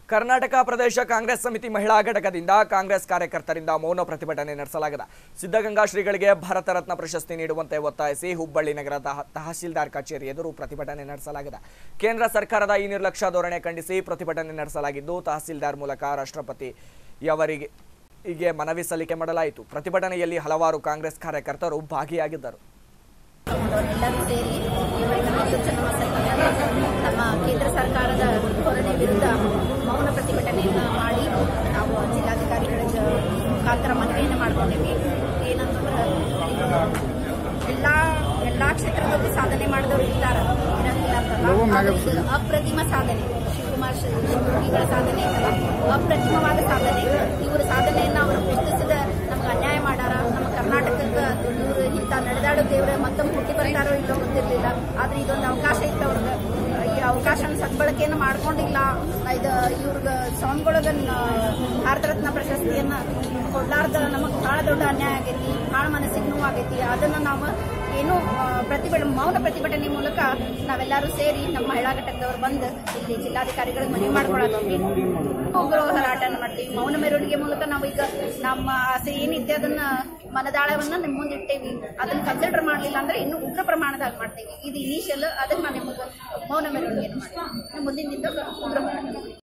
ಕರ್ನಾಟಕ ಪ್ರದೇಶ ಕಾಂಗ್ರೆಸ್ ಸಮಿತಿ ಮಹಿಳಾ ಘಟಕದಿಂದ ಕಾಂಗ್ರೆಸ್ ಕಾರ್ಯಕರ್ತರಿಂದ ಮೌನ ಪ್ರತಿಭಟನೆ ನಡೆಸಲಾಗಿದೆ ಸಿದ್ಧಗಂಗಾ ಶ್ರೀಗಳಿಗೆ ಭಾರತ ರತ್ನ ಪ್ರಶಸ್ತಿ ನೀಡುವಂತೆ ಒತ್ತಾಯಿಸಿ ಹುಬ್ಬಳ್ಳಿ ನಗರ ತಹ- ತಹಶೀಲ್ದಾರ್ ಕಚೇರಿ ಎದುರು ಪ್ರತಿಭಟನೆ ನಡೆಸಲಾಗಿದೆ ಕೇಂದ್ರ ಸರ್ಕಾರದ ಈ ನಿರ್ಲಕ್ಷ್ಯ ಧೋರಣೆ ಖಂಡಿಸಿ ಪ್ರತಿಭಟನೆ ನಡೆಸಲಾಗಿದ್ದು ತಹಸೀಲ್ದಾರ್ ಮೂಲಕ ರಾಷ್ಟ್ರಪತಿಯವರಿಗೆ ಹೀಗೆ ಮನವಿ ಸಲ್ಲಿಕೆ ಮಾಡಲಾಯಿತು ಪ್ರತಿಭಟನೆಯಲ್ಲಿ ಹಲವಾರು ಕಾಂಗ್ರೆಸ್ ಕಾರ್ಯಕರ್ತರು ಭಾಗಿಯಾಗಿದ್ದರು ಎಲ್ಲರೂ ಸೇರಿ ಇವತ್ತಿನ ಅತ್ಯುತ್ತಮ ಸಂಖ್ಯೆಯಲ್ಲಿ ನಮ್ಮ ಕೇಂದ್ರ ಸರ್ಕಾರದ ಧೋರಣೆ ವಿರುದ್ಧ ಮೌನ ಪ್ರತಿಭಟನೆಯನ್ನು ಮಾಡಿ ನಾವು ಜಿಲ್ಲಾಧಿಕಾರಿಗಳ ಜ- ಮುಖಾಂತರ ಮನವಿಯನ್ನು ಮಾಡ್ಕೊಂಡಿದ್ವಿ ಏನಂತಂದ್ರೆ ಎಲ್ಲ ಎಲ್ಲ ಕ್ಷೇತ್ರದಲ್ಲೂ ಸಾಧನೆ ಮಾಡಿದವರು ಇದ್ದಾರೆ ಇರಂಗಿಲ್ಲ ಅಂತಲ್ಲ ಆದ್ರೆ ಇದು ಅಪ್ರತಿಮ ಸಾಧನೆ ಶಿವಕುಮಾರ್ ಶಿ- ಶಿವಯೋಗಿಗಳ ಸಾಧನೆ ಇದಲ್ಲ ಅಪ್ರತಿಮವಾದ ಸಾಧನೆ ಇವರ ಸಾಧನೆಯನ್ನು ಅವರು ಗುರುತಿಸಿದ ನಮ್ಗೆ ಅನ್ಯಾಯ ಮಾಡಾರ ನಮ್ಮ ಕರ್ನಾಟಕಕ್ಕೆ ಇವರು ಇಂಥ ನಡೆದಾಡೋ ದೇವ್ರ ಮತ್ತೊಮ್ಮೆ ಹುಟ್ಟಿ ಬರ್ತಾರೋ ಇಲ್ಲೋ ಗೊತ್ತಿರಲಿಲ್ಲ ಆದ್ರೆ ಇದೊಂದು ಅವಕಾಶ ಇತ್ತು ಅವ್ರಿಗೆ ಈ ಅವಕಾಶನ ಸದ್ಬಳಕೆಯನ್ನು ಮಾಡ್ಕೊಂಡಿಲ್ಲ ಇದು ಇವ್ರಿಗೆ ಸ್ವಾಮಿಗಳಿಗೆ ಭಾರತ ರತ್ನ ಪ್ರಶಸ್ತಿಯನ್ನ ಕೊಡ್ಲಾರ್ದ ನಮಗೆ ಬಹಳ ದೊಡ್ಡ ಅನ್ಯಾಯ ಆಗೈತಿ ಬಹಳ ಮನಸ್ಸಿಗೆ ನೋವಾಗೈತಿ ಅದನ್ನ ನಾವು ಏನು ಆ, ಪ್ರತಿಭಟನೆ ಮೌನ ಪ್ರತಿಭಟನೆ ಮೂಲಕ ನಾವೆಲ್ಲರೂ ಸೇರಿ ನಮ್ಮ ಮಹಿಳಾ ಘಟಕದವ್ರು ಬಂದು ಇಲ್ಲಿ ಜಿಲ್ಲಾಧಿಕಾರಿಗಳಿಗೆ ಮನವಿ ಮಾಡ್ಕೊಳತ್ತೀವಿ ಉಗ್ರ ಹೋರಾಟನ ಮಾಡ್ತೀವಿ ಮೌನ ಮೆರವಣಿಗೆ ಮೂಲಕ ನಾವು ಈಗ ನಮ್ಮ ಆಸೆ ಏನಿದೆ ಅದನ್ನ ಮನದಾಳವನ್ನ ನಿಮ್ಮ ಮುಂದೆ ಇಟ್ಟೇವಿ ಅದನ್ನ ಕನ್ಸಿಡರ್ ಮಾಡಲಿಲ್ಲ ಅಂದ್ರೆ ಇನ್ನು ಉಗ್ರ ಪ್ರಮಾಣದಾಗ ಮಾಡ್ತೀವಿ ಇದು ಇನಿಷಿಯಲ್ ಅದಕ್ಕೆ ನಾವು ನಿಮಗೆ ಮೌನ ಮೆರವಣಿಗೆಯನ್ನು ಮಾಡ್ತೀವಿ ಇನ್ನು ಮುಂದಿನ ದಿನದಾಗ ಉಗ್ರ ಹೋರಾಟ